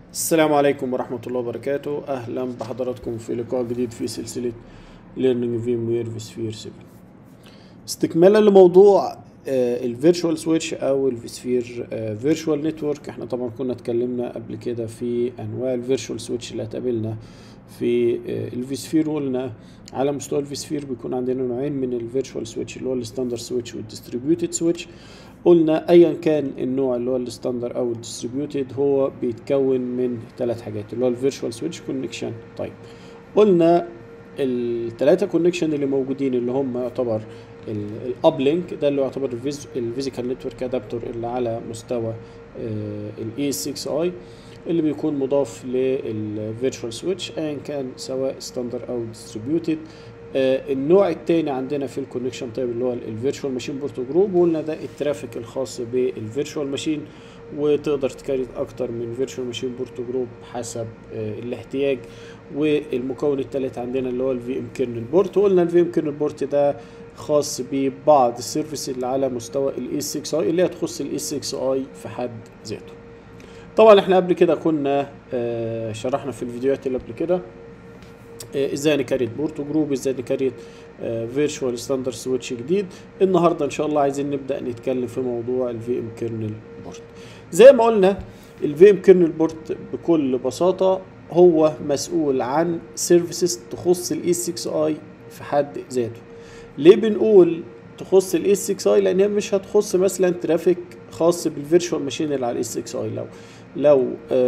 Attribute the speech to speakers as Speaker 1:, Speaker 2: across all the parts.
Speaker 1: السلام عليكم ورحمة الله وبركاته أهلا بحضراتكم في لقاء جديد في سلسلة Learning VMware vSphere 7 استكمالا لموضوع الفيرتشوال سويتش او الفيسفير فيرتشوال نتورك احنا طبعا كنا اتكلمنا قبل كده في انواع الفيرتشوال سويتش اللي هتقابلنا في الفيسفير وقلنا على مستوى الفيسفير بيكون عندنا نوعين من الفيرتشوال سويتش اللي هو الستاندرد سويتش والديستريبيوتد سويتش قلنا ايا كان النوع اللي هو الستاندر او الديستريبيوتد هو بيتكون من ثلاث حاجات اللي هو الفيرتشوال سويتش كونكشن طيب قلنا الثلاثه كونكشن اللي موجودين اللي هم يعتبر الاب لينك ده اللي يعتبر الفيزيكال نتورك ادابتور اللي على مستوى الاي 6 اي اللي بيكون مضاف للفيرتشوال سويتش ايا كان سواء ستاندر او ديستريبيوتد النوع الثاني عندنا في الكونكشن طيب اللي هو الفيرتشوال ماشين بورت جروب وقلنا ده الترافيك الخاص بالفيرتشوال ماشين وتقدر تكريت اكتر من فيرتشوال ماشين بورت جروب حسب الاحتياج والمكون الثالث عندنا اللي هو الفي ام كيرنل بورت وقلنا الفي ام كيرنل بورت ده خاص ببعض السيرفيس اللي على مستوى الاي 6 اي اللي هي تخص الاي 6 اي في حد ذاته طبعا احنا قبل كده كنا شرحنا في الفيديوهات اللي قبل كده ازاي نكريت بورتو جروب ازاي نكريت فيرتشوال ستاندرد سويتش جديد النهارده ان شاء الله عايزين نبدا نتكلم في موضوع الفي ام كيرنل بورت زي ما قلنا الفي ام كيرنل بورت بكل بساطه هو مسؤول عن سيرفيسز تخص الاي 6 اي في حد ذاته ليه بنقول تخص الاي 6 اي لان هي مش هتخص مثلا ترافيك خاص بالفيرتشوال ماشين اللي على الاي 6 اي لو لو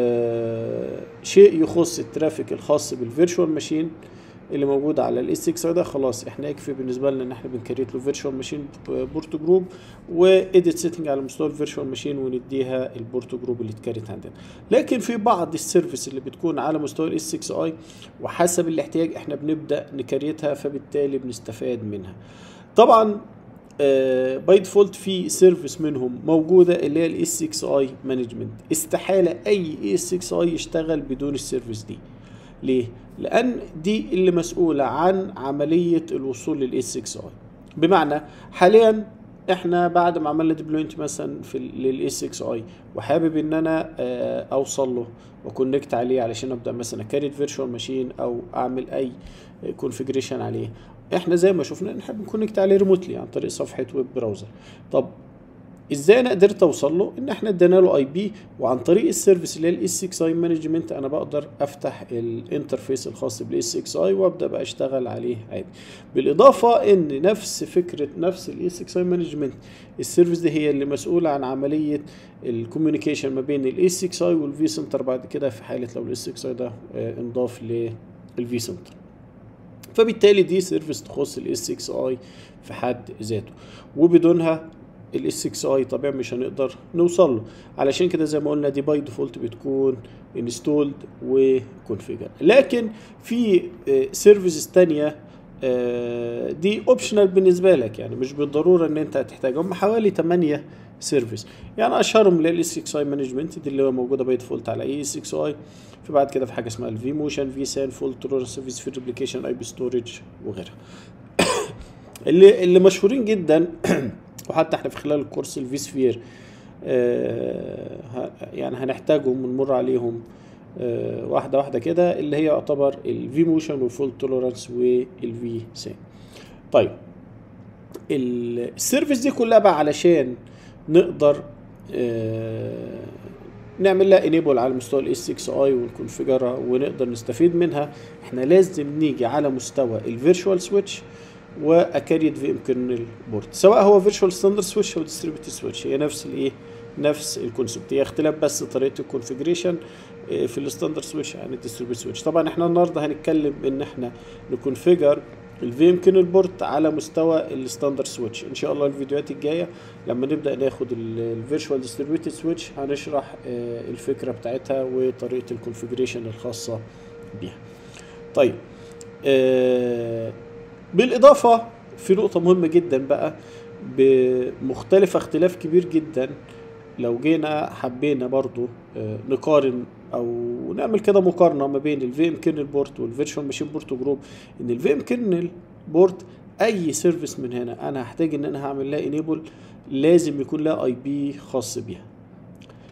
Speaker 1: آه شيء يخص الترافيك الخاص بالفيرتشوال ماشين اللي موجود على الاي 6 ده خلاص احنا يكفي بالنسبه لنا ان احنا بنكريت له فيرتشوال ماشين بورت جروب واديت سيتنج على مستوى الفيرتشوال ماشين ونديها البورت جروب اللي اتكريت عندنا لكن في بعض السيرفيس اللي بتكون على مستوى الاي 6 اي وحسب الاحتياج احنا بنبدا نكريتها فبالتالي بنستفاد منها طبعا باي ديفولت في سيرفيس منهم موجوده اللي هي الاي 6 اي مانجمنت استحاله اي اي 6 اي يشتغل بدون السيرفيس دي ليه لان دي اللي مسؤوله عن عمليه الوصول للاي 6 اي بمعنى حاليا احنا بعد ما عملنا ديبلوينت مثلا في للاي 6 اي وحابب ان انا اوصل له وكونكت عليه علشان ابدا مثلا كاريت فيرتشوال ماشين او اعمل اي كونفيجريشن عليه احنا زي ما شفنا نحب نكونكت عليه ريموتلي عن طريق صفحه ويب براوزر طب ازاي انا قدرت اوصل له ان احنا ادينا له اي بي وعن طريق السيرفيس اللي هي الاي 6 اي مانجمنت انا بقدر افتح الانترفيس الخاص بالاي 6 اي وابدا بقى اشتغل عليه عادي بالاضافه ان نفس فكره نفس الاي 6 اي مانجمنت السيرفيس دي هي اللي مسؤوله عن عمليه الكوميونيكيشن ما بين الاي 6 اي والفي سنتر بعد كده في حاله لو الاي 6 اي ده انضاف للفي سنتر فبالتالي دي سيرفيس تخص الاس 6 اي في حد ذاته وبدونها الاس 6 اي طبيعي مش هنقدر نوصل له علشان كده زي ما قلنا دي باي ديفولت بتكون انستولد وكونفيجر لكن في سيرفيسز تانية دي اوبشنال بالنسبه لك يعني مش بالضروره ان انت هتحتاجها هم حوالي 8 سيرفيس يعني اشهرهم اللي الاي 6 اي مانجمنت دي اللي هو موجوده باي ديفولت على اي 6 اي في بعد كده في حاجه اسمها الفي موشن في سان فول ترورنس سيرفيس في ريبليكيشن اي بي ستورج وغيرها اللي اللي مشهورين جدا وحتى احنا في خلال الكورس الفي سفير آه يعني هنحتاجهم ونمر عليهم آه واحده واحده كده اللي هي يعتبر الفي موشن والفول توليرانس والفي سان طيب السيرفيس دي كلها بقى علشان نقدر آه نعمل لها انيبل على مستوى الاس 6 اي ونكونفيجرها ونقدر نستفيد منها احنا لازم نيجي على مستوى الفيرتشوال سويتش واكاريت في ام كيرنل بورد سواء هو فيرتشوال ستاندرد سويتش او ديستريبيوتد سويتش هي نفس الايه نفس الكونسبت هي اختلاف بس طريقه الكونفيجريشن في الستاندرد سويتش عن الديستريبيوتد سويتش طبعا احنا النهارده هنتكلم ان احنا نكونفيجر الفي ام كيرنل بورد على مستوى الستاندرد سويتش ان شاء الله الفيديوهات الجايه لما نبدا ناخد الفيرتشوال ديستريبيوتد سويتش هنشرح الفكره بتاعتها وطريقه الكونفيجريشن الخاصه بيها طيب آه بالاضافه في نقطه مهمه جدا بقى بمختلفه اختلاف كبير جدا لو جينا حبينا برضو نقارن او نعمل كده مقارنه ما بين الفي ام كيرنل بورت والفيرتشوال ماشين بورت جروب ان الفي ام كيرنل بورت اي سيرفيس من هنا انا هحتاج ان انا هعمل لها انيبل لازم يكون لها اي بي خاص بيها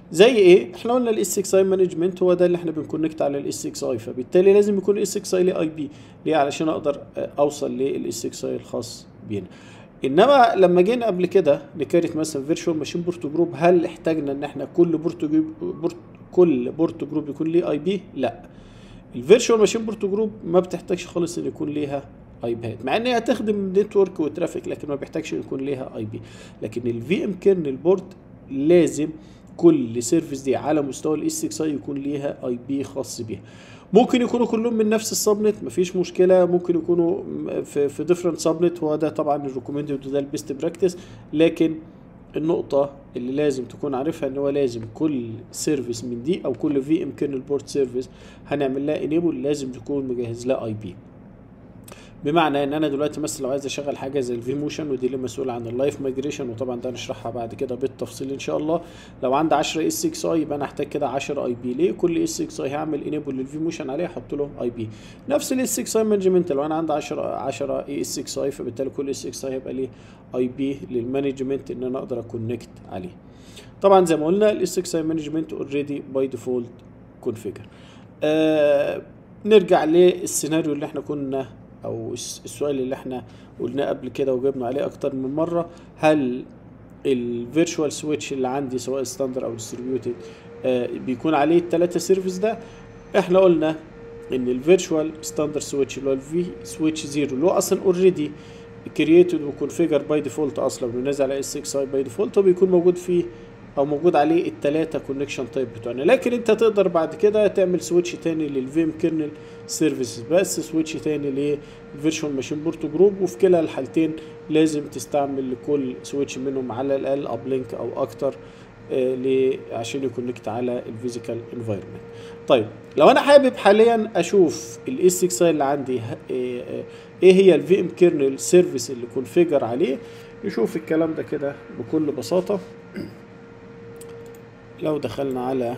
Speaker 1: زي ايه احنا قلنا الاس 6 اي مانجمنت هو ده اللي احنا بنكونكت على الاس 6 اي فبالتالي لازم يكون الاس 6 اي ليه اي بي ليه علشان اقدر اوصل للاس 6 اي الخاص بينا انما لما جينا قبل كده نكريت مثلا فيرتشوال ماشين بورت جروب هل احتاجنا ان احنا كل بورت جروب بورت كل بورت جروب يكون ليه اي بي لا الفيرتشوال ماشين بورت جروب ما بتحتاجش خالص ان يكون ليها اي بيات مع ان هي هتخدم نتورك وترافيك لكن ما بيحتاجش يكون ليها اي بي لكن الفي ام كيرنل بورد لازم كل سيرفيس دي على مستوى الاس 6 اي يكون ليها اي بي خاص بيها ممكن يكونوا كلهم من نفس السبنت مفيش مشكله ممكن يكونوا في في ديفرنت سبنت هو ده طبعا الريكومندد وده البيست براكتس لكن النقطة اللي لازم تكون عارفها ان هو لازم كل سيرفيس من دي او كل في ام كيرنل بورد سيرفيس هنعمل لها انيبل لازم تكون مجهز لها اي بي بمعنى ان انا دلوقتي مثلا لو عايز اشغل حاجه زي الفي موشن ودي اللي مسؤوله عن اللايف مايجريشن وطبعا ده نشرحها بعد كده بالتفصيل ان شاء الله لو عندي 10 اس 6 اي يبقى انا هحتاج كده 10 اي بي ليه كل اس 6 اي هعمل انيبل للفي موشن عليه احط له اي بي نفس الاس 6 اي مانجمنت لو انا عندي 10 10 اي اس 6 اي فبالتالي كل اس 6 اي هيبقى ليه اي بي للمانجمنت ان انا اقدر اكونكت عليه طبعا زي ما قلنا الاس 6 اي مانجمنت اوريدي باي ديفولت كونفيجر نرجع للسيناريو اللي احنا كنا او السؤال اللي احنا قلناه قبل كده وجبنا عليه اكتر من مره هل الفيرتشوال سويتش اللي عندي سواء ستاندر او ديستريبيوتد بيكون عليه الثلاثه سيرفيس ده احنا قلنا ان الفيرتشوال ستاندر سويتش اللي هو الفي سويتش زيرو اللي هو اصلا اوريدي كرييتد وكونفيجر باي ديفولت اصلا ونازل على اس 6 اي باي ديفولت هو بيكون موجود فيه او موجود عليه الثلاثه كونكشن تايب بتوعنا لكن انت تقدر بعد كده تعمل سويتش تاني للفيم كيرنل سيرفيسز بس سويتش تاني للفيرتشوال ماشين بورت جروب وفي كلا الحالتين لازم تستعمل لكل سويتش منهم على الاقل ابلينك او اكتر آه عشان يكونكت على الفيزيكال انفايرمنت طيب لو انا حابب حاليا اشوف الاس 6 اللي عندي ايه هي الفي ام كيرنل سيرفيس اللي كونفيجر عليه نشوف الكلام ده كده بكل بساطه لو دخلنا على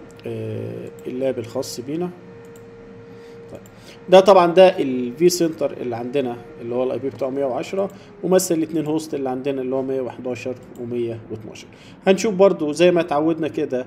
Speaker 1: اللاب الخاص بينا طيب ده طبعا ده الفي سنتر اللي عندنا اللي هو الاي بي بتاعه 110 ومثل الاثنين هوست اللي عندنا اللي هو 111 و112 هنشوف برضو زي ما اتعودنا كده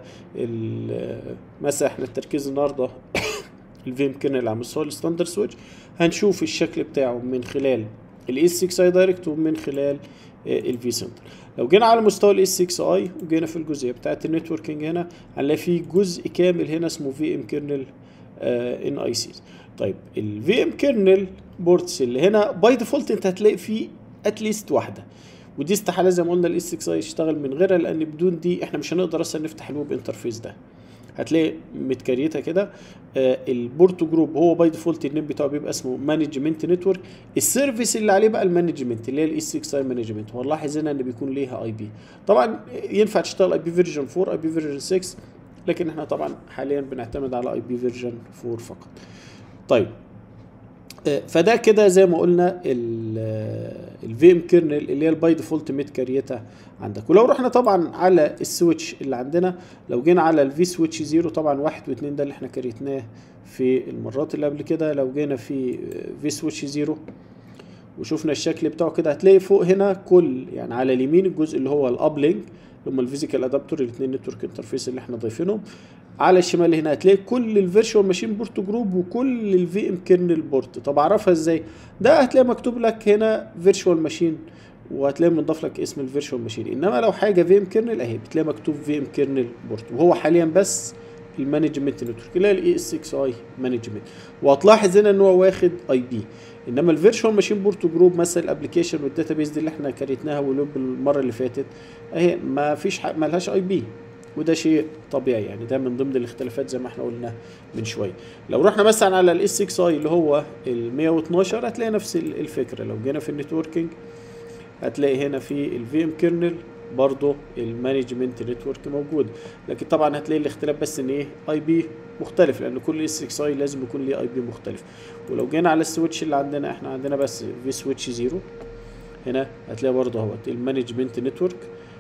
Speaker 1: مثلا احنا التركيز النهارده الفي ام كيرنل على مستوى الستاندر سويتش هنشوف الشكل بتاعه من خلال الاس 6 اي دايركت ومن خلال الفي سنتر لو جينا على مستوى الاس 6 اي وجينا في الجزئيه بتاعه النتوركينج هنا هنلاقي في جزء كامل هنا اسمه في ام كيرنل ان اي سيز طيب الفي ام كيرنل بورتس اللي هنا باي ديفولت انت هتلاقي فيه اتليست واحده ودي استحاله زي ما قلنا الاس 6 اي يشتغل من غيرها لان بدون دي احنا مش هنقدر اصلا نفتح الويب انترفيس ده هتلاقي متكريتها كده آه البورتو جروب هو باي ديفولت النيم بتاعه بيبقى اسمه مانجمنت نتورك السيرفيس اللي عليه بقى المانجمنت اللي هي الاس 6 اي مانجمنت ونلاحظ هنا ان بيكون ليها اي بي طبعا ينفع تشتغل اي بي فيرجن 4 اي بي فيرجن 6 لكن احنا طبعا حاليا بنعتمد على اي بي فيرجن 4 فقط طيب فده كده زي ما قلنا الفي ام كيرنل اللي هي الباي ديفولت ميد كاريتا عندك ولو رحنا طبعا على السويتش اللي عندنا لو جينا على الفي سويتش زيرو طبعا واحد واثنين ده اللي احنا كريتناه في المرات اللي قبل كده لو جينا في في سويتش زيرو وشوفنا الشكل بتاعه كده هتلاقي فوق هنا كل يعني على اليمين الجزء اللي هو الابلينك اللي هم الفيزيكال ادابتور الاثنين نتورك انترفيس اللي احنا ضايفينهم على الشمال هنا هتلاقي كل الفيرتشوال ماشين بورت جروب وكل الفي ام كيرنل بورت طب اعرفها ازاي ده هتلاقي مكتوب لك هنا فيرتشوال ماشين وهتلاقي مضاف لك اسم الفيرتشوال ماشين انما لو حاجه في ام كيرنل اهي بتلاقي مكتوب في ام كيرنل بورت وهو حاليا بس المانجمنت نتورك اللي هي الاي اس 6 اي مانجمنت وهتلاحظ هنا ان هو واخد اي بي انما الفيرتشوال ماشين بورت جروب مثلا الابلكيشن والداتابيز دي اللي احنا كريتناها ولوب المره اللي فاتت اهي ما فيش ما لهاش اي بي وده شيء طبيعي يعني ده من ضمن الاختلافات زي ما احنا قلنا من شويه لو رحنا مثلا على الاس 6 اي اللي هو ال 112 هتلاقي نفس الفكره لو جينا في النتوركينج هتلاقي هنا في الفي ام كيرنل برضه المانجمنت نتورك موجود لكن طبعا هتلاقي الاختلاف بس ان ايه اي بي مختلف لان كل اس 6 اي لازم يكون ليه اي بي مختلف ولو جينا على السويتش اللي عندنا احنا عندنا بس في سويتش زيرو هنا هتلاقي برضه اهوت المانجمنت نتورك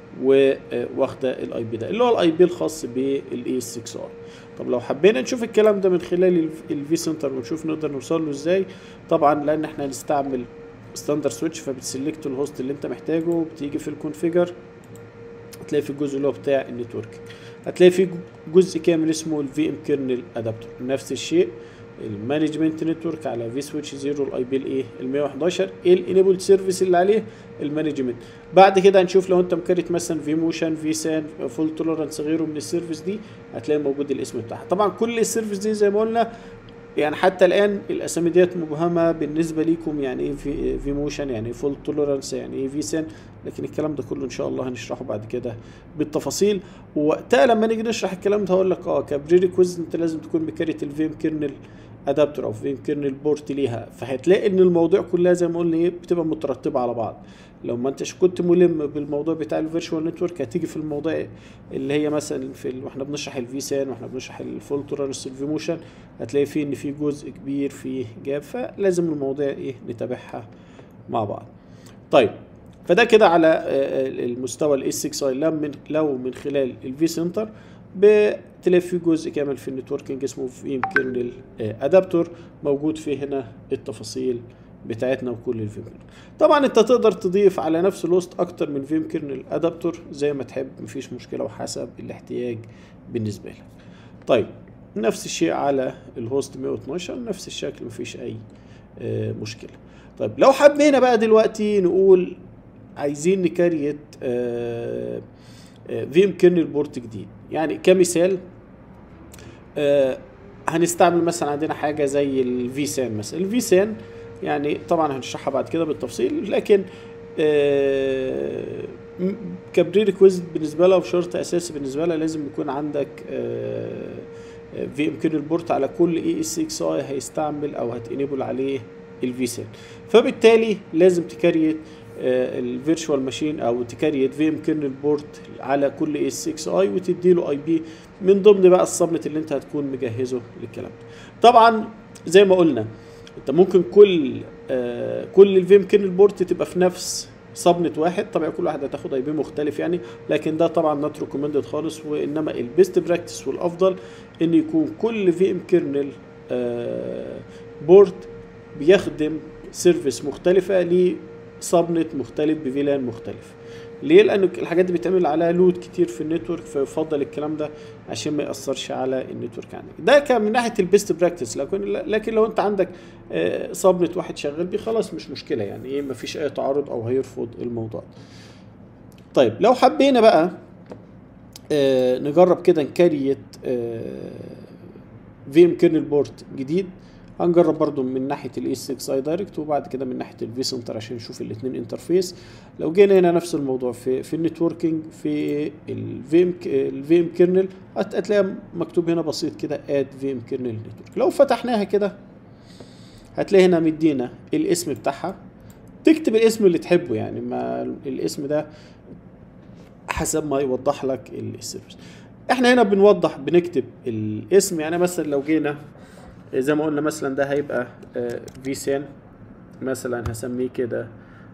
Speaker 1: واخده الاي بي ده اللي هو الاي بي الخاص بالاي 6 ار طب لو حبينا نشوف الكلام ده من خلال الفي سنتر ونشوف نقدر نوصل له ازاي طبعا لان احنا هنستعمل ستاندر سويتش فبتسلكت الهوست اللي انت محتاجه بتيجي في الكونفيجر هتلاقي في الجزء اللي هو بتاع النتورك هتلاقي في جزء كامل اسمه الفي ام كيرنل ادابتور نفس الشيء المانجمنت نتورك على في سويتش 0 الاي بي الايه ال 111 ايه الانيبل سيرفيس اللي عليه المانجمنت بعد كده هنشوف لو انت مكرت مثلا في موشن في سان فول توليرانس غيره من السيرفيس دي هتلاقي موجود الاسم بتاعها طبعا كل السيرفيس دي زي ما قلنا يعني حتى الان الاسامي ديت مبهمه بالنسبه ليكم يعني ايه في في موشن يعني ايه فول توليرانس يعني ايه في سن لكن الكلام ده كله ان شاء الله هنشرحه بعد كده بالتفاصيل ووقتها لما نيجي نشرح الكلام ده هقول لك اه كبريري كويز انت لازم تكون مكريت الفيم كيرنل ادابتر او فيم كيرنل بورت ليها فهتلاقي ان المواضيع كلها زي ما قلنا ايه بتبقى مترتبه على بعض لو ما انتش كنت ملم بالموضوع بتاع الفيرتشوال نتورك هتيجي في الموضوع اللي هي مثلا في ال... واحنا بنشرح الفي سان واحنا بنشرح الفول تورنس الفي موشن هتلاقي فيه ان في جزء كبير فيه جاب فلازم المواضيع ايه نتابعها مع بعض طيب فده كده على المستوى الاس 6 اي لو من لو من خلال الفي سنتر بتلاقي في جزء كامل في النتوركينج اسمه في كيرنل ادابتور موجود فيه هنا التفاصيل بتاعتنا وكل الفيم كيرنل طبعا انت تقدر تضيف على نفس الوسط اكتر من فيم كيرنل ادابتور زي ما تحب مفيش مشكله وحسب الاحتياج بالنسبه لك طيب نفس الشيء على الهوست 112 نفس الشكل مفيش اي آه مشكله طيب لو حبينا بقى دلوقتي نقول عايزين نكريت آه فيم كيرنل بورت جديد يعني كمثال آه هنستعمل مثلا عندنا حاجه زي الفي سان مثلا الفي سان يعني طبعا هنشرحها بعد كده بالتفصيل لكن آه كبري ريكويست بالنسبه لها وشرط اساسي بالنسبه لها لازم يكون عندك في ام كيرنل بورت على كل اي اس اكس اي هيستعمل او هتنيبل عليه الفي سان فبالتالي لازم تكريت الفيرتشوال ماشين او تكريت في ام كيرنل بورت على كل اس 6 اي وتدي له اي بي من ضمن بقى الصبنت اللي انت هتكون مجهزه للكلام ده طبعا زي ما قلنا انت ممكن كل آه كل الفي ام كيرنل بورت تبقى في نفس صبنت واحد طبعا كل واحد هتاخد اي بي مختلف يعني لكن ده طبعا نوت ريكومندد خالص وانما البيست براكتس والافضل ان يكون كل في ام كيرنل آه بورت بيخدم سيرفيس مختلفه سبنت مختلف بفيلان مختلف ليه لان الحاجات دي بتعمل عليها لود كتير في النتورك فيفضل الكلام ده عشان ما ياثرش على النتورك عندك ده كان من ناحيه البيست براكتس لكن لكن لو انت عندك سبنت واحد شغال بيه خلاص مش مشكله يعني ايه ما فيش اي تعارض او هيرفض الموضوع طيب لو حبينا بقى نجرب كده نكريت في ام كيرنل بورت جديد هنجرب برضو من ناحيه الاي 6 اي دايركت وبعد كده من ناحيه الفي سنتر عشان نشوف الاثنين انترفيس لو جينا هنا نفس الموضوع في في النتوركينج في الفي ام الفي ام كيرنل هتلاقي مكتوب هنا بسيط كده اد في ام كيرنل نتورك لو فتحناها كده هتلاقي هنا مدينا الاسم بتاعها تكتب الاسم اللي تحبه يعني ما الاسم ده حسب ما يوضح لك السيرفيس احنا هنا بنوضح بنكتب الاسم يعني مثلا لو جينا زي ما قلنا مثلا ده هيبقى في سين مثلا هسميه كده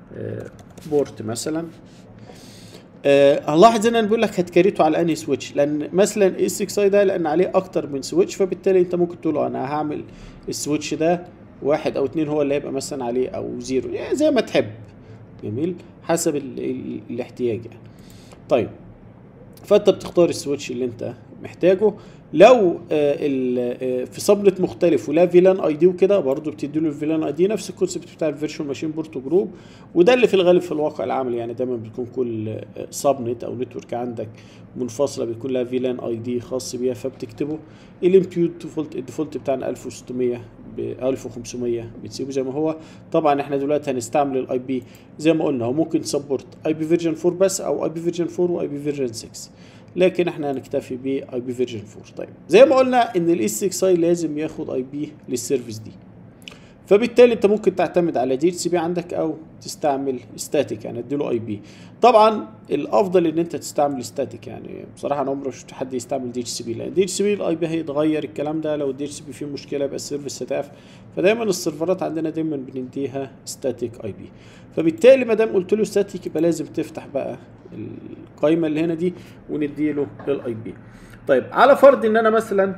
Speaker 1: بورت مثلا هنلاحظ هنا بيقول لك هتكريته على انهي سويتش لان مثلا اس 6 اي ده لان عليه اكتر من سويتش فبالتالي انت ممكن تقول انا هعمل السويتش ده واحد او اتنين هو اللي هيبقى مثلا عليه او زيرو يعني زي ما تحب جميل حسب ال ال الاحتياج يعني طيب فانت بتختار السويتش اللي انت محتاجه لو في صبنت مختلف ولا فيلان اي دي وكده برضه بتدي له الفيلان اي دي نفس الكونسيبت بتاع الفيرتشوال ماشين بورت جروب وده اللي في الغالب في الواقع العملي يعني دايما بتكون كل صبنت او نتورك عندك منفصله بيكون لها فيلان اي دي خاص بيها فبتكتبه الامبيوت ديفولت الديفولت بتاعنا 1600 ب 1500 بتسيبه زي ما هو طبعا احنا دلوقتي هنستعمل الاي بي زي ما قلنا هو ممكن سبورت اي بي فيرجن 4 بس او اي بي فيرجن 4 واي بي فيرجن 6 لكن احنا هنكتفي باي بي فيرجن 4 طيب زي ما قلنا ان الاس 6 اي لازم ياخد اي بي للسيرفيس دي فبالتالي انت ممكن تعتمد على دي اتش سي بي عندك او تستعمل ستاتيك يعني اديله اي بي طبعا الافضل ان انت تستعمل ستاتيك يعني بصراحه انا عمري ما شفت حد يستعمل دي اتش سي بي لان دي اتش سي بي الاي بي هيتغير الكلام ده لو الدي اتش سي بي فيه مشكله يبقى السيرفيس هتقف فدايما السيرفرات عندنا دايما بنديها ستاتيك اي بي فبالتالي ما دام قلت له ستاتيك يبقى لازم تفتح بقى القائمه اللي هنا دي ونديله الاي بي طيب على فرض ان انا مثلا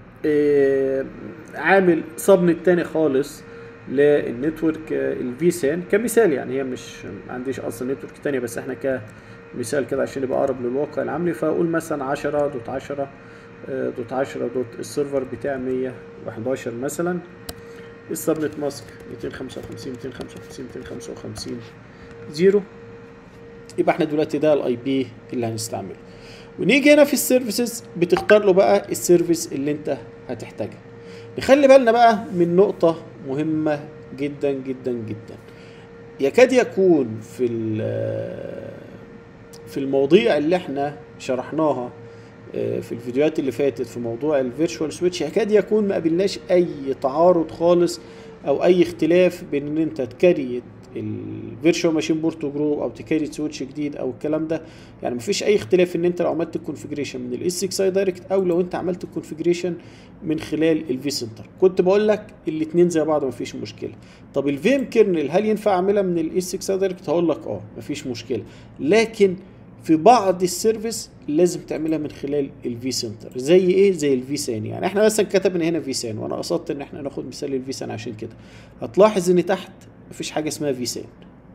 Speaker 1: آه عامل صبن تاني خالص للنتورك الفي سان كمثال يعني هي مش ما عنديش اصلا نتورك تانية بس احنا ك مثال كده عشان يبقى اقرب للواقع العملي فاقول مثلا 10 دوت 10 آه، دوت 10 دوت السيرفر بتاع 111 مثلا السبنت ماسك 255 255 255 زيرو يبقى احنا دلوقتي ده الاي بي اللي هنستعمله ونيجي هنا في السيرفيسز بتختار له بقى السيرفيس اللي انت هتحتاجها نخلي بالنا بقى من نقطة مهمة جدا جدا جدا يكاد يكون في ال- في المواضيع اللي احنا شرحناها آه، في الفيديوهات اللي فاتت في موضوع الفيرتشوال سويتش يكاد يكون ما قابلناش اي تعارض خالص او اي اختلاف بين ان انت تكريت الفيرتشوال ماشين بورتو جروب او تكريت سويتش جديد او الكلام ده يعني مفيش اي اختلاف ان انت لو عملت الكونفجريشن من الاس 6 اي دايركت او لو انت عملت الكونفجريشن من خلال الفي سنتر كنت بقول لك الاثنين زي بعض مفيش مشكله طب الفيم كيرنل هل ينفع اعملها من الاس 6 اي دايركت هقول لك اه مفيش مشكله لكن في بعض السيرفيس لازم تعملها من خلال الفي سنتر زي ايه زي الفي سان يعني احنا مثلا كتبنا هنا في سان وانا قصدت ان احنا ناخد مثال الفي سان عشان كده هتلاحظ ان تحت مفيش حاجه اسمها في سان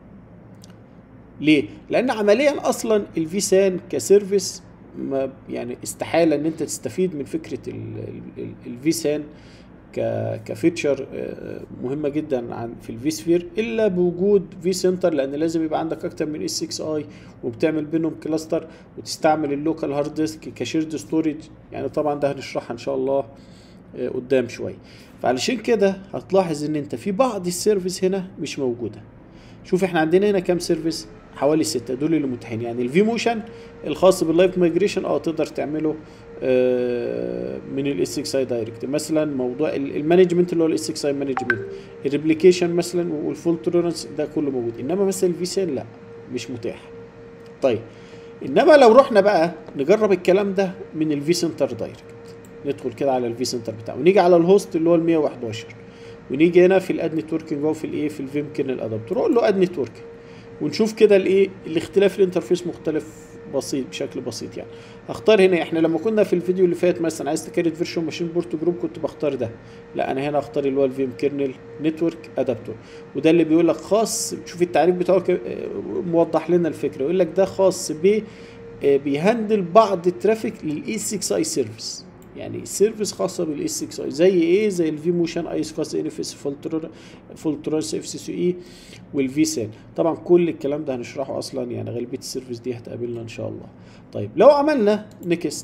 Speaker 1: ليه لان عمليا اصلا الفي سان كسيرفيس ما يعني استحاله ان انت تستفيد من فكره الفي سان ك كفيتشر آه، مهمه جدا عن في الفي سفير الا بوجود في سنتر لان لازم يبقى عندك اكتر من اس 6 اي وبتعمل بينهم كلاستر وتستعمل اللوكال هارد ديسك كشيرد ستورج يعني طبعا ده هنشرحها ان شاء الله آه، قدام شويه فعلشان كده هتلاحظ ان انت في بعض السيرفيس هنا مش موجوده شوف احنا عندنا هنا كام سيرفيس حوالي ستة دول اللي متاحين يعني الفي موشن الخاص باللايف مايجريشن اه تقدر تعمله آه، من الاس 6 اي دايركت مثلا موضوع ال- المانجمنت اللي هو الاس 6 اي مانجمنت الريبليكيشن مثلا والفول توليرانس ده كله موجود انما مثلا الفي سين لا مش متاح طيب انما لو رحنا بقى نجرب الكلام ده من الفي سنتر دايركت ندخل كده على الفي سنتر بتاعه ونيجي على الهوست اللي هو ال 111 ونيجي هنا في الاد نتوركينج او في الايه في الفيم كيرنل ادابتور اقول له اد نتوركينج ونشوف كده الايه الاختلاف الانترفيس مختلف بسيط بشكل بسيط يعني هختار هنا احنا لما كنا في الفيديو اللي فات مثلا عايز تكريت فيرشوال ماشين بورت جروب كنت بختار ده لا انا هنا اختار اللي هو الفيم كيرنل نتورك ادابتور وده اللي بيقول لك خاص شوف التعريف بتاعه ك- آه، موضح لنا الفكره يقول لك ده خاص ب آه، بيهندل بعض الترافيك للاي 6 اي سيرفيس يعني سيرفيس خاصه بالاس 6 اي زي ايه زي الفي موشن ايس كاس ان اف اس فولترانس اف سي سي اي والفي سان طبعا كل الكلام ده هنشرحه اصلا يعني غالبيه السيرفيس دي هتقابلنا ان شاء الله طيب لو عملنا نيكست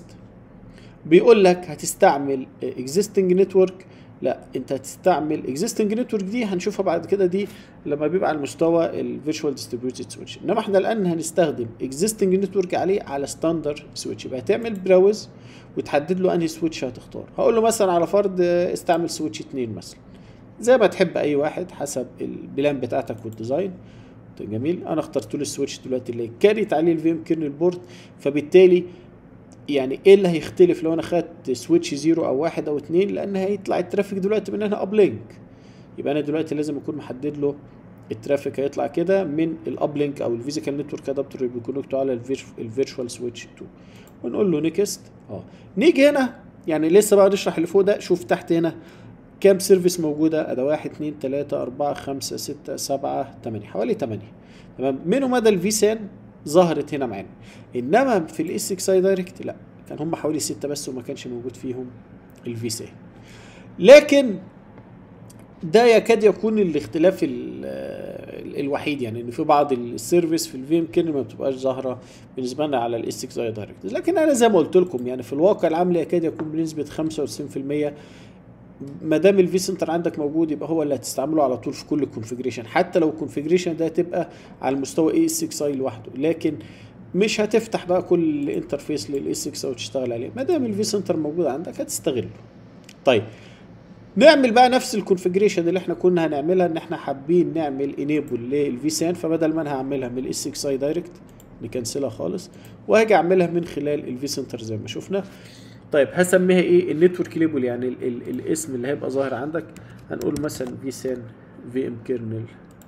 Speaker 1: بيقول لك هتستعمل اكزيستنج نتورك لا انت هتستعمل اكزيستنج نتورك دي هنشوفها بعد كده دي لما بيبقى على المستوى الفيرتشوال ديستريبيوتد سويتش انما احنا الان هنستخدم اكزيستنج نتورك عليه على ستاندر سويتش يبقى هتعمل براوز وتحدد له انهي سويتش هتختار هقول له مثلا على فرض آه، استعمل سويتش 2 مثلا زي ما تحب اي واحد حسب البلان بتاعتك والديزاين جميل انا اخترت له السويتش دلوقتي اللي كاريت عليه الفيم كيرنل بورد فبالتالي يعني ايه اللي هيختلف لو انا خدت سويتش زيرو او واحد او اتنين لان هيطلع الترافيك دلوقتي من هنا اب لينك يبقى انا دلوقتي لازم اكون محدد له الترافيك هيطلع كده من الاب لينك او الفيزيكال نتورك ادابتور اللي بيكونكتوا على الفيرتشوال سويتش 2 ونقول له نيكست اه نيجي هنا يعني لسه بقى نشرح اللي فوق ده شوف تحت هنا كام سيرفيس موجودة أدا واحد اتنين تلاتة أربعة خمسة ستة سبعة تمانية حوالي تمانية تمام منهم مدى الفي سان ظهرت هنا معانا إنما في الاس 6 اي دايركت لا كان هم حوالي ستة بس وما كانش موجود فيهم الفي سان لكن ده يكاد يكون الاختلاف ال- ال- الوحيد يعني ان في بعض السيرفيس في الفيم كيرنل ما بتبقاش ظاهره بالنسبه لنا على الاس 6 اي دايركت لكن انا زي ما قلت لكم يعني في الواقع العملي يكاد يكون بنسبه 95% ما دام الفي سنتر عندك موجود يبقى هو اللي هتستعمله على طول في كل كونفجريشن حتى لو الكونفجريشن ده تبقى على المستوى اي اس 6 اي لوحده لكن مش هتفتح بقى كل انترفيس للاس 6 وتشتغل عليه ما دام الفي سنتر موجود عندك هتستغله طيب نعمل بقى نفس الكونفجريشن اللي احنا كنا هنعملها ان احنا حابين نعمل انيبل للفي سان فبدل ما انا هعملها من الاس 6 اي دايركت نكنسلها خالص وهاجي اعملها من خلال الفي سنتر زي ما شفنا طيب هسميها ايه النتورك ليبل يعني ال ال الاسم اللي هيبقى ظاهر عندك هنقول مثلا في سان في ام كيرنل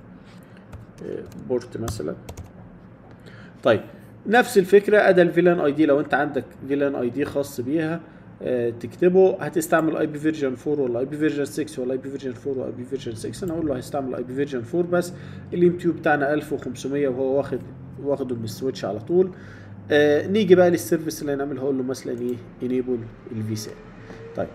Speaker 1: بورت مثلا طيب نفس الفكره ادى الفيلان اي دي لو انت عندك فيلان اي دي خاص بيها آه، تكتبه هتستعمل اي بي فيرجن 4 ولا اي بي فيرجن 6 ولا اي بي فيرجن 4 ولا اي بي فيرجن 6 انا اقول له هيستعمل اي بي فيرجن 4 بس الام تيو بتاعنا 1500 وهو واخد واخده من السويتش على طول آه نيجي بقى للسيرفيس اللي هنعمل هقول له مثلا ايه انيبل الفيسان طيب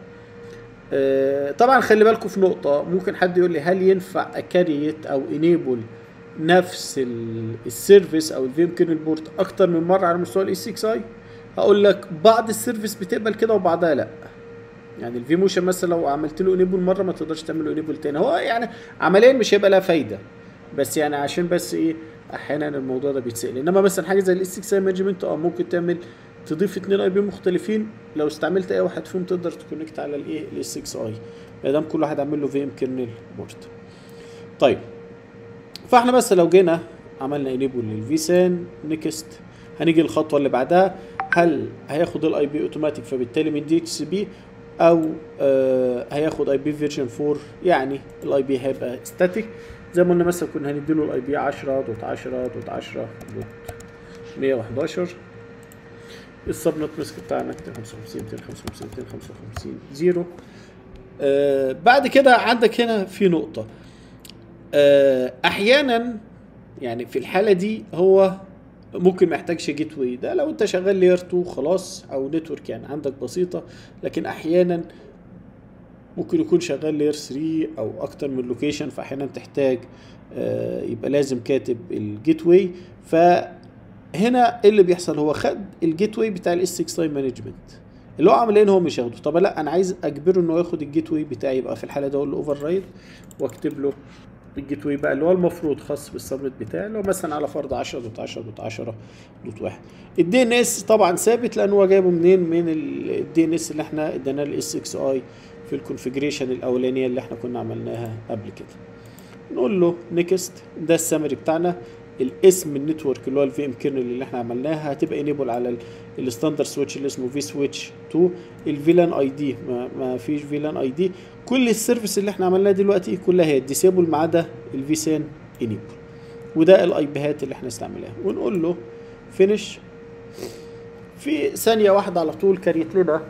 Speaker 1: آه طبعا خلي بالكم في نقطه ممكن حد يقول لي هل ينفع اكريت او انيبل نفس ال- السيرفيس او الفيم كيرنل بورت اكتر من مره على مستوى الاي 6 اي هقول لك بعض السيرفيس بتقبل كده وبعضها لا يعني الفي موشن مثلا لو عملت له انيبل مره ما تقدرش تعمل له انيبل تاني هو يعني عمليا مش هيبقى لها فايده بس يعني عشان بس ايه احيانا الموضوع ده بيتسال انما مثلا حاجه زي الاس 6 اي مانجمنت اه ممكن تعمل تضيف اتنين اي بي مختلفين لو استعملت اي واحد فيهم تقدر تكونكت على الايه الاس 6 اي ما دام كل واحد عامل له في ام كيرنل بورت طيب فاحنا بس لو جينا عملنا انيبل للفيسان نيكست هنيجي الخطوه اللي بعدها هل هياخد الاي بي اوتوماتيك فبالتالي من دي اتش سي بي او آه هياخد اي بي فيرجن 4 يعني الاي بي هيبقى ستاتيك زي ما قلنا مثلا كنا هنديله الاي بي 10 دوت 10 دوت 10 دوت 111 السب نوت ماسك بتاعنا 255 255 255 زيرو آه بعد كده عندك هنا في نقطة آه احيانا يعني في الحالة دي هو ممكن ما يحتاجش جيت واي ده لو انت شغال لير 2 خلاص او نتورك يعني عندك بسيطة لكن احيانا ممكن يكون شغال لير 3 او اكتر من لوكيشن فاحيانا تحتاج آه يبقى لازم كاتب الجيت واي فهنا ايه اللي بيحصل هو خد الجيت واي بتاع الاس 6 اي مانجمنت اللي هو عمل ايه ان هو مش هياخده طب لا انا عايز اجبره انه ياخد الجيت واي بتاعي يبقى في الحاله دي اقول له اوفر رايد واكتب له الجيت واي بقى اللي هو المفروض خاص بالسبنت بتاعي اللي هو مثلا على فرض 10 دوت 10 دوت 10 دوت 1 الدي ان اس طبعا ثابت لان هو جايبه منين من الدي ان اس اللي احنا اديناه للاس 6 اي في الكونفجريشن الاولانيه اللي احنا كنا عملناها قبل كده نقول له نيكست ده السمري بتاعنا الاسم النتورك اللي هو الفي ام كيرنل اللي احنا عملناها هتبقى انيبل على الستاندرد سويتش اللي اسمه في سويتش 2 الفيلان اي دي ما, ما فيش فيلان اي دي كل السيرفيس اللي احنا عملناها دلوقتي كلها هي ديسيبل ما عدا الفي سان انيبل وده الاي بيهات اللي احنا استعملناها ونقول له فينش في ثانيه واحده على طول كريت لنا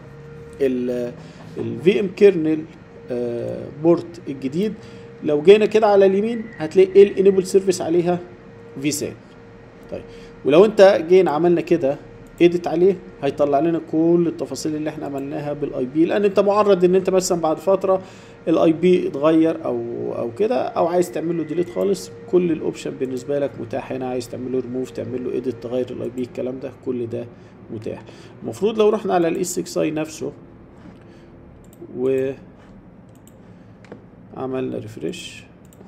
Speaker 1: الفي ام كيرنل بورت الجديد لو جينا كده على اليمين هتلاقي ايه الانيبل سيرفيس عليها في سان طيب ولو انت جينا عملنا كده ايديت عليه هيطلع لنا كل التفاصيل اللي احنا عملناها بالاي بي لان انت معرض ان انت مثلا بعد فتره الاي بي اتغير او او كده او عايز تعمل له ديليت خالص كل الاوبشن بالنسبه لك متاح هنا عايز تعمل له ريموف تعمل له ايديت تغير الاي بي الكلام ده كل ده متاح المفروض لو رحنا على الاس 6 اي نفسه و عملنا ريفرش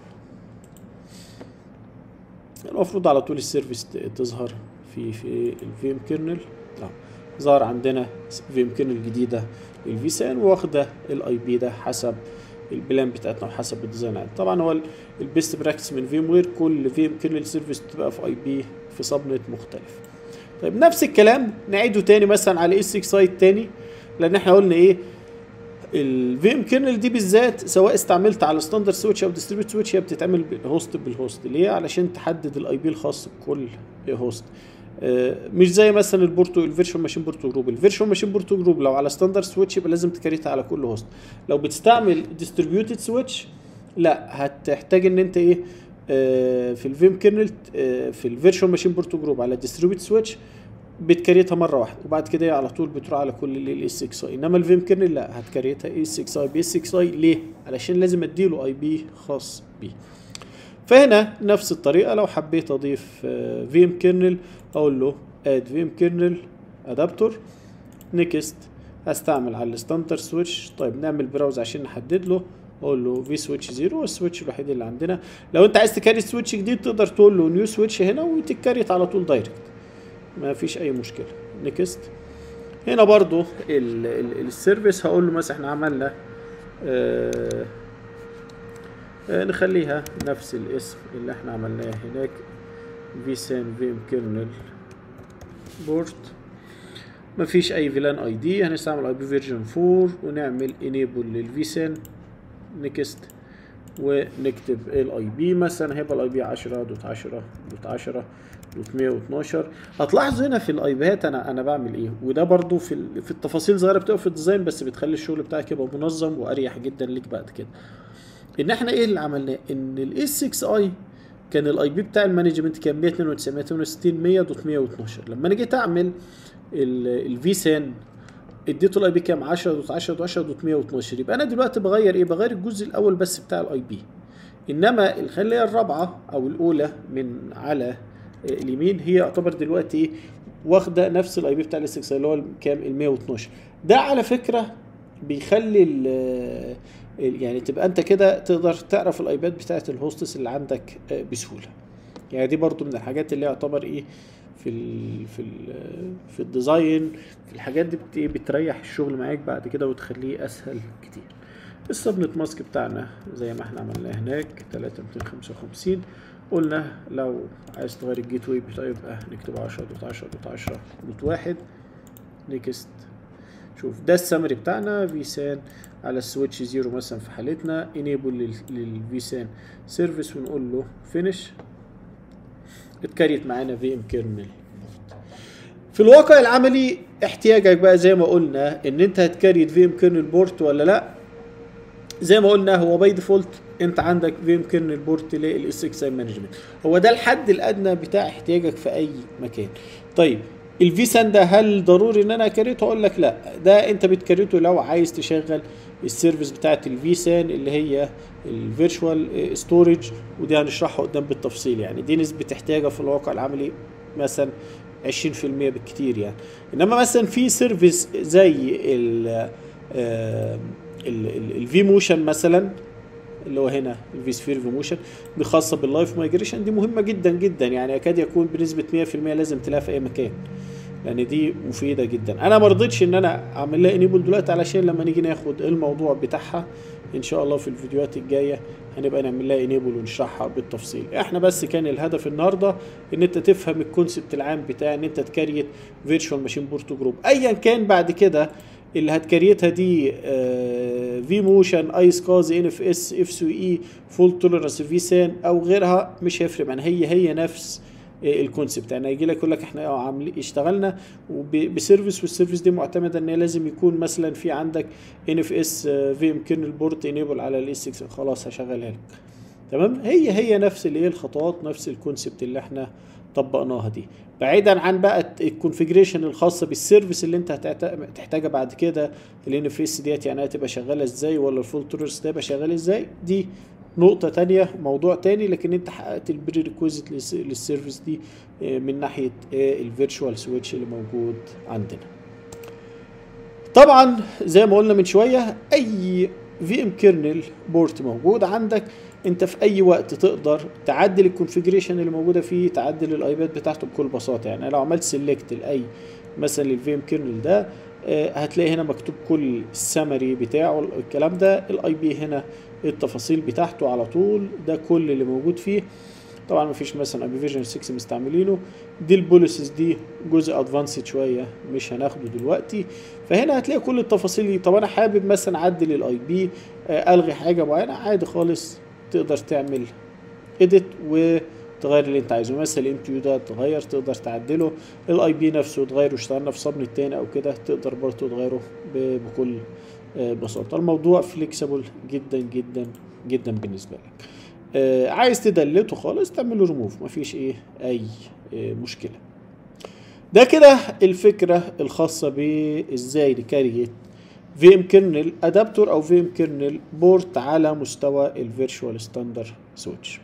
Speaker 1: المفروض على طول السيرفيس تظهر في في الفيم كيرنل اه ظهر عندنا فيم كيرنل جديده الفي سان واخده الاي بي ده حسب البلان بتاعتنا وحسب الديزاين عندنا طبعا هو البيست براكتس من فيم وير كل فيم كيرنل سيرفيس بتبقى في اي بي في سبنت مختلف طيب نفس الكلام نعيده تاني مثلا على اس 6 سايت تاني لان احنا قلنا ايه الفي ام كيرنل دي بالذات سواء استعملت على ستاندرد سويتش او ديستريبيوت سويتش هي بتتعمل بالهوست بالهوست ليه علشان تحدد الاي بي الخاص بكل هوست آه مش زي مثلا البورتو الفيرشوال ماشين بورتو جروب الفيرشوال ماشين بورتو جروب لو على ستاندرد سويتش يبقى لازم تكريتها على كل هوست لو بتستعمل ديستريبيوتد سويتش لا هتحتاج ان انت ايه آه في الفيم كيرنل آه في الفيرشوال ماشين بورتو جروب على ديستريبيوتد سويتش بتكريتها مره واحده وبعد كده على طول بتروح على كل الاس 6 اي انما الفيم كيرنل لا هتكريتها اي 6 اي بي اس 6 اي ليه علشان لازم اديله اي بي خاص بيه فهنا نفس الطريقه لو حبيت اضيف فيم كيرنل اقول له اد فيم كيرنل ادابتور نيكست هستعمل على الستاندر سويتش طيب نعمل براوز عشان نحدد له اقول له في سويتش زيرو السويتش الوحيد اللي عندنا لو انت عايز تكريت سويتش جديد تقدر تقول له نيو سويتش هنا وتتكريت على طول دايركت ما فيش اي مشكله نيكست هنا برضو السيرفيس هقول له مثلا احنا عملنا آه آه نخليها نفس الاسم اللي احنا عملناه هناك vsan vim kernel بورت مفيش اي فيلان اي دي هنستعمل اي بي فيرجن 4 ونعمل enable للفيسان نيكست ونكتب الاي بي مثلا هيبقى الاي بي 10 دوت 10 دوت 10 دوت 112 هتلاحظوا هنا في الاي بيات انا انا بعمل ايه وده برضو في في التفاصيل صغيره بتبقى في الديزاين بس بتخلي الشغل بتاعك يبقى منظم واريح جدا ليك بعد كده ان احنا ايه اللي عملناه ان الاس 6 اي كان الاي بي بتاع المانجمنت كان 192 168 100 دوت 112 لما انا جيت اعمل الفي سان اديته الاي بي كام 10 دوت 10 دوت 10 دوت 112 يبقى انا دلوقتي بغير ايه بغير الجزء الاول بس بتاع الاي بي انما الخليه الرابعه او الاولى من على اليمين هي يعتبر دلوقتي ايه واخده نفس الاي بي بتاع الاس اللي هو كام ال 112 ده على فكره بيخلي ال يعني تبقى انت كده تقدر تعرف الايباد بتاعت الهوستس اللي عندك بسهوله يعني دي برضو من الحاجات اللي يعتبر ايه في ال في ال في الديزاين في الحاجات دي بت بتريح الشغل معاك بعد كده وتخليه اسهل كتير السبنت ماسك بتاعنا زي ما احنا عملناه هناك 3255 قلنا لو عايز تغير الجيت واي يبقى نكتب 10 دوت 10 دوت 10 دوت 1 نيكست شوف ده السمري بتاعنا في سان على السويتش زيرو مثلا في حالتنا انيبل للفي سان سيرفيس ونقول له فينش اتكريت معانا في ام كيرنل في الواقع العملي احتياجك بقى زي ما قلنا ان انت هتكريت في ام كيرنل بورت ولا لا زي ما قلنا هو باي ديفولت انت عندك في ام كيرنل بورت للاس اكس اي مانجمنت هو ده الحد الادنى بتاع احتياجك في اي مكان طيب الفي سان ده هل ضروري ان انا اكريته اقول لك لا ده انت بتكريته لو عايز تشغل السيرفيس بتاعت الفي سان اللي هي الفيرتشوال ستورج ودي هنشرحها قدام بالتفصيل يعني دي نسبه احتياجها في الواقع العملي مثلا 20% بالكتير يعني انما مثلا في سيرفيس زي ال الفي موشن مثلا اللي هو هنا الفي سفير في موشن دي خاصه باللايف مايجريشن دي مهمه جدا جدا يعني يكاد يكون بنسبه 100% لازم تلاقيها في اي مكان لان دي مفيده جدا انا ما رضيتش ان انا اعمل لها انيبل دلوقتي علشان لما نيجي ناخد الموضوع بتاعها ان شاء الله في الفيديوهات الجايه هنبقى نعمل لها انيبل ونشرحها بالتفصيل احنا بس كان الهدف النهارده ان انت تفهم الكونسبت العام بتاع ان انت تكريت فيرتشوال ماشين بورت جروب ايا كان بعد كده اللي هتكريتها دي في موشن ايس كاز ان اف اس اف سي اي فول توليرانس في سان او غيرها مش هيفرق معانا هي هي نفس الكونسبت يعني هيجي لك يقول لك احنا عاملين اشتغلنا بسيرفيس والسيرفيس دي معتمده ان لازم يكون مثلا في عندك ان اف اس في ام كيرنل بورت انيبل على الاس 6 خلاص هشغلها لك تمام هي هي نفس الايه الخطوات نفس الكونسبت اللي احنا طبقناها دي بعيدا عن بقى الكونفيجريشن الخاصه بالسيرفيس اللي انت هتحتاجها بعد كده الان اف اس ديت يعني هتبقى شغاله ازاي ولا الفول تورس ده يبقى شغال ازاي دي نقطة تانية موضوع تاني لكن انت حققت البري ريكويزيت للسيرفيس دي من ناحية الفيرتشوال سويتش اللي موجود عندنا. طبعا زي ما قلنا من شوية اي في ام كيرنل بورت موجود عندك انت في اي وقت تقدر تعدل الكونفيجريشن اللي موجوده فيه تعدل الايباد بتاعته بكل بساطه يعني لو عملت سيلكت لاي مثلا للفي ام كيرنل ده هتلاقي هنا مكتوب كل السمري بتاعه الكلام ده الاي بي هنا التفاصيل بتاعته على طول ده كل اللي موجود فيه طبعا مفيش مثلا ابي فيجن 6 مستعملينه دي البوليسز دي جزء ادفانسد شويه مش هناخده دلوقتي فهنا هتلاقي كل التفاصيل دي طب انا حابب مثلا اعدل الاي بي الغي حاجه معينه عادي خالص تقدر تعمل اديت وتغير اللي انت عايزه مثلا الام تي ده تغير تقدر تعدله الاي بي نفسه تغيره واشتغلنا في صبن التاني او كده تقدر برضه تغيره بكل بساطه الموضوع فليكسبل جدا جدا جدا بالنسبه لك آه عايز تدلته خالص تعمل له ريموف مفيش ايه اي آه مشكله ده كده الفكره الخاصه بازاي نكريت في ام كيرنل ادابتور او في ام كيرنل بورت على مستوى الفيرتشوال ستاندر سويتش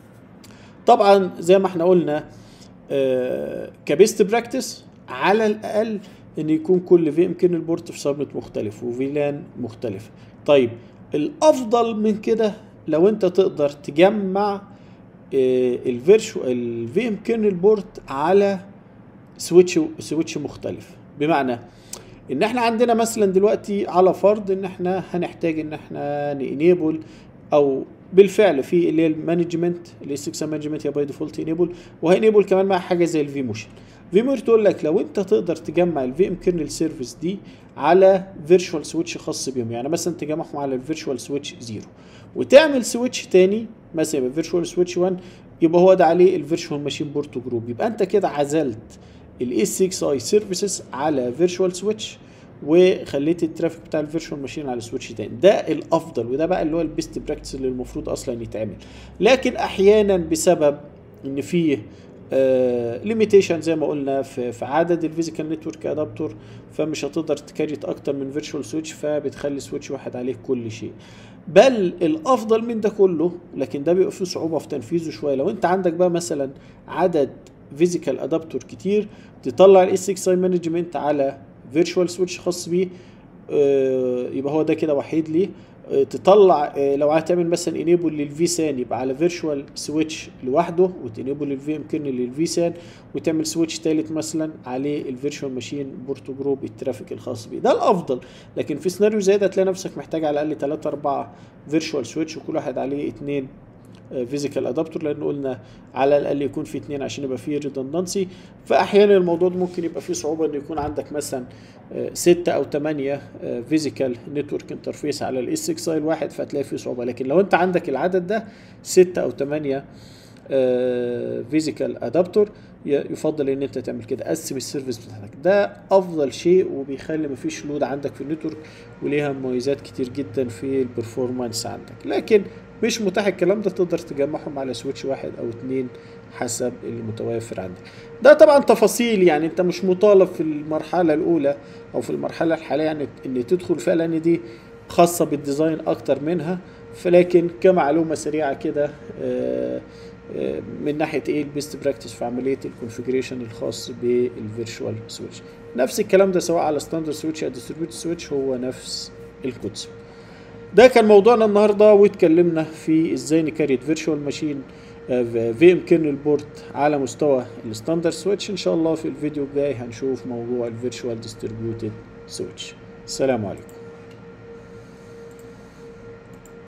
Speaker 1: طبعا زي ما احنا قلنا آه كبيست براكتس على الاقل ان يكون كل في ام كيرنل بورت في سبنت مختلف وفيلان مختلف طيب الافضل من كده لو انت تقدر تجمع الفيرشوال الفي ام كيرنل بورت على سويتش سويتش مختلف بمعنى ان احنا عندنا مثلا دلوقتي على فرض ان احنا هنحتاج ان احنا نينيبل او بالفعل في اللي هي المانجمنت اللي هي مانجمنت يا باي ديفولت انيبل وهينيبل كمان مع حاجه زي الفي موشن في مور تقول لك لو انت تقدر تجمع الفي ام كيرنل سيرفيس دي على فيرتشوال سويتش خاص بيهم يعني مثلا تجمعهم على الفيرتشوال سويتش زيرو وتعمل سويتش تاني مثلا يبقى فيرتشوال سويتش 1 يبقى هو ده عليه الفيرتشوال ماشين بورت جروب يبقى انت كده عزلت الاس 6 اي سيرفيسز على فيرتشوال سويتش وخليت الترافيك بتاع الفيرتشوال ماشين على سويتش تاني ده الافضل وده بقى اللي هو البيست براكتس اللي المفروض اصلا يتعمل لكن احيانا بسبب ان فيه ليميتيشن زي ما قلنا في, في عدد الفيزيكال نتورك ادابتور فمش هتقدر تكريت اكتر من فيرتشوال سويتش فبتخلي سويتش واحد عليه كل شيء بل الافضل من ده كله لكن ده بيبقى فيه صعوبه في تنفيذه شويه لو انت عندك بقى مثلا عدد فيزيكال ادابتور كتير تطلع الاس 6 اي مانجمنت على فيرتشوال سويتش خاص بيه آه، يبقى هو ده كده وحيد ليه آه، تطلع آه، لو هتعمل مثلا انيبل للفي سان يبقى على فيرتشوال سويتش لوحده وتنيبل للفي ام كيرنل للفي سان وتعمل سويتش تالت مثلا عليه الفيرتشوال ماشين بورتو جروب الترافيك الخاص بيه ده الافضل لكن في سيناريو زي ده تلاقي نفسك محتاج على الاقل 3 4 فيرتشوال سويتش وكل واحد عليه اثنين فيزيكال ادابتور لان قلنا على الاقل يكون في اثنين عشان يبقى فيه ريدندنسي فاحيانا الموضوع ده ممكن يبقى فيه صعوبه ان يكون عندك مثلا آه، ستة او ثمانية فيزيكال نتورك انترفيس على الاس 6 اي الواحد فهتلاقي فيه صعوبه لكن لو انت عندك العدد ده ستة او ثمانية فيزيكال ادابتور يفضل ان انت تعمل كده قسم السيرفيس بتاعتك ده افضل شيء وبيخلي مفيش لود عندك في النتورك وليها مميزات كتير جدا في البرفورمانس عندك لكن مش متاح الكلام ده تقدر تجمعهم على سويتش واحد او اتنين حسب اللي متوفر عندك ده طبعا تفاصيل يعني انت مش مطالب في المرحله الاولى او في المرحله الحاليه يعني ان تدخل فيها لان دي خاصه بالديزاين اكتر منها فلكن كمعلومه سريعه كده آه، آه، من ناحيه ايه البيست براكتس في عمليه الكونفجريشن الخاص بالفيرتشوال سويتش نفس الكلام ده سواء على ستاندرد سويتش او ديستريبيوتد سويتش هو نفس الكونسبت ده كان موضوعنا النهارده واتكلمنا في ازاي نكريت فيرتشوال ماشين في ام كيرنل بورد على مستوى الستاندرد سويتش ان شاء الله في الفيديو الجاي هنشوف موضوع الفيرتشوال ديستريبيوتد سويتش السلام عليكم